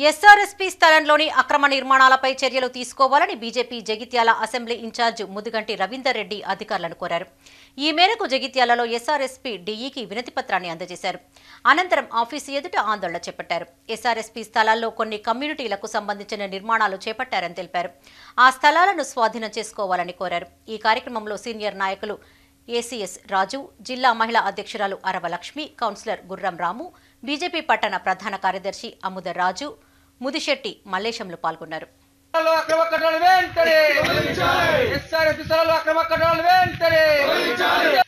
SRSP స్థలంలోని అక్రమ నిర్మాణాలపై చర్యలు తీసుకోవాలని BJP Jagtial assembly incharge Mudiganti Ravinder Reddy అధికారులను కోరారు ఈ మేరకు జగిత్యాలలో ఎస్ఆర్ఎస్పీ డీఈకి వినతి పత్రాన్ని అందజేశారు అనంతరం ఆఫీసు ఎదుట ఆందోళన చేపట్టారు ఎస్ఆర్ఎస్పీ స్థలాల్లో కొన్ని కమ్యూనిటీలకు సంబంధించిన నిర్మాణాలు చేపట్టారని తెలిపారు ఆ స్థలాలను స్వాధీనం చేసుకోవాలని కోరారు ఈ కార్యక్రమంలో సీనియర్ నాయకులు ఏసీఎస్ రాజు జిల్లా మహిళా అధ్యక్షురాలు అరవ లక్ష్మి కౌన్సిలర్ గుర్రం రాము బీజేపీ పట్టణ ప్రధాన కార్యదర్శి అముద రాజు ముదిశెట్టి మల్లేశంలు పాల్గొన్నారు స్థలాల్లో అక్రమ కట్టడాలు వెంటనే ఎస్ఆర్ఎస్ స్థలాల్లో అక్రమ కట్టడాలు వెంటనే